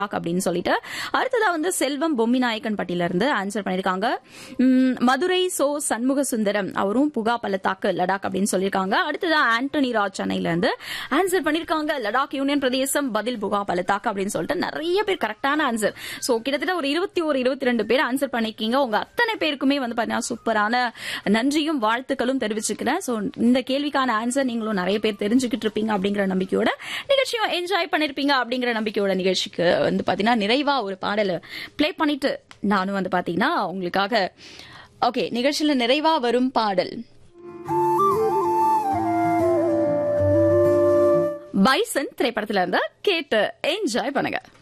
அப்படின்னு சொல்லிட்டு அடுத்ததா வந்து செல்வம் பொம்மிநாயக்கன் பட்டியில இருந்து ஆன்சர் பண்ணிருக்காங்க உம், மதுரை சோ சண்முக சுந்தரம் அவரும் புகா பள்ளத்தாக்கு லடாக் அப்படின்னு சொல்லியிருக்காங்க அடுத்ததா ஆண்டனி ராஜ் சென்னையில இருந்து ஆன்சர் பண்ணிருக்காங்க லடாக் யூனியன் பிரதேசம் பதில் புகா பள்ளத்தாக்கு அப்படின்னு சொல்லிட்டு நிறைய பேர் கரெக்டான ஆன்சர் சோ கிட்டத்தட்ட ஒரு இருபத்தி ஒரு இருபத்தி ரெண்டு பேர் ஆன்சர் பண்ணிருக்கீங்க உங்க அத்தனை பேருக்குமே வந்து பாத்தீங்கன்னா சூப்பரான நன்றியும் வாழ்த்துக்களும் தெரிவிச்சுக்கிறேன் சோ இந்த கேள்விக்கான ஆன்சர் நீங்களும் நிறைய பேர் தெரிஞ்சுக்கிட்டு இருப்பீங்க அப்படிங்கிற நம்பிக்கையோட நிகழ்ச்சியும் என்ஜாய் பண்ணிருப்பீங்க அப்படிங்கிற நம்பிக்கையோட நிகழ்ச்சிக்கு வந்து பாத்தீங்கன்னா நிறைவா ஒரு பாடலை ப்ளே பண்ணிட்டு நானும் வந்து பாத்தீங்கன்னா உங்களுக்காக ஓகே நிகழ்ச்சியில நிறைவா வரும் பாடல் பைசன் திரைப்படத்துல இருந்து கேட்டு என்ஜாய் பண்ணுங்க